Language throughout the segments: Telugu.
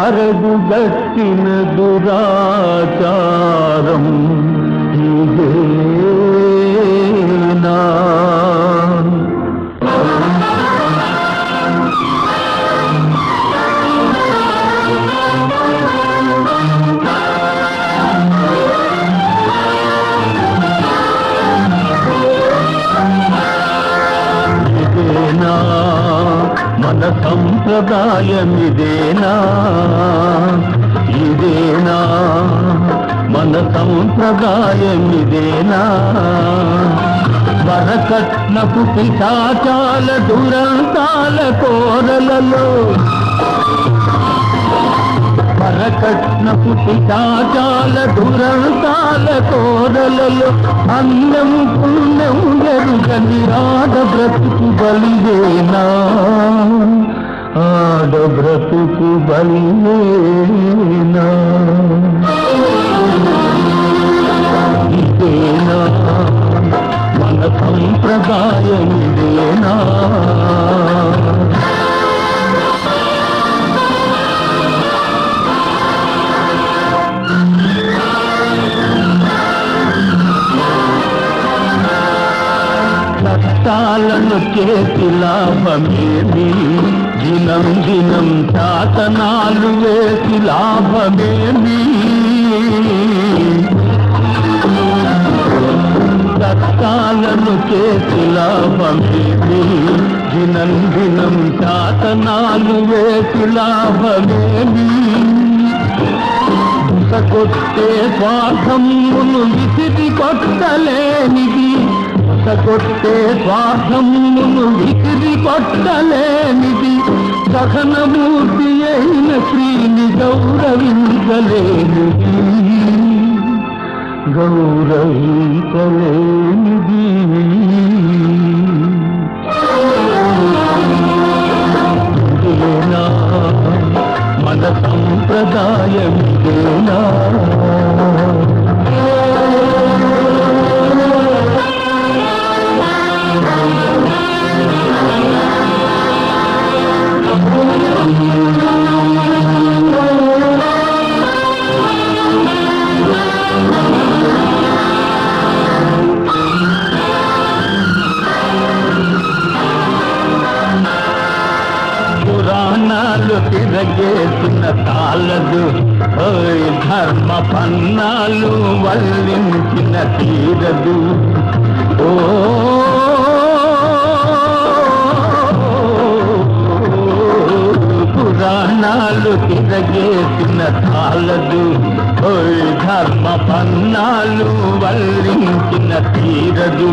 కరడు గట్టిన దురాచారం ఇదేనా ఇదేనా మన సంప్రదాయం ఇదేనా ఇదేనా మన సంప్రదాయం ఇదేనా వరకట్నపు పిశాచాల దురంతాల కోరలలో వరకట్నపు పిశాచాల దురంతాల కోరలలో అన్నం పుణ్యం ఎరుగని ఆడ బ్రతుకు బలిదేనా ఆడ బ్రతుకు బలిదేనా ఇదేనా మన సంప్రదాయం ఇదేనా కష్టాలను చేసి లాభమేమి దినం దినం శాసనాలు వేసి లాభమేమి కష్టాలను చేసి లాభమేమి దినం దినం శాసనాలు వేసి లాభమేమి కొట్టే స్వార్థమును విసిరి కొట్టలేనిది కొట్టే స్వార్థమును విసిరి కొట్టలేనిది సహనమూర్తి అయిన శ్రీని గౌరవించలేనిది గౌరవించలేనిది ఇదేనా మన సంప్రదాయం ఇదేనా పురాణాలు తిరగేసిన తాళదు ఓయ్ ధర్మ పన్నాలు వల్లించిన తీరదు ఓ పురాణాలు తిరగేసిన తాళదు ఓయ్ ధర్మ పన్నాలు వల్లించిన తీరదు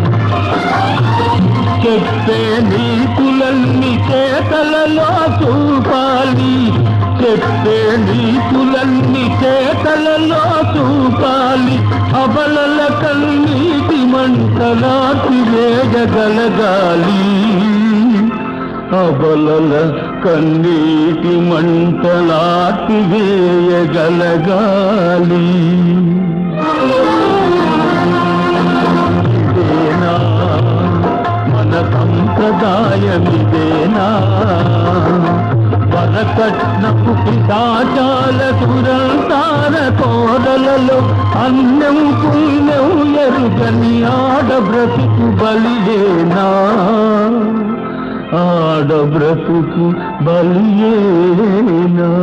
చెప్పే నీతులన్నీ చేతలలో చూపాలి చెప్పే నీతులన్నీ చేతలలో చూపాలి అబలల కన్నీటి మంటలాటి వేయగలగాలి అబలల కన్నీటి మంటలాటి వేయగలగాలి ఇదేనా మన సంప్రదాయమిదేనా వరకట్నపు పిశాచాల సురంతార కోడలలో అన్నం పుణ్యం ఎరుగని ఆడ బ్రతుకు బలియేనా ఆడ బ్రతుకు బలియేనా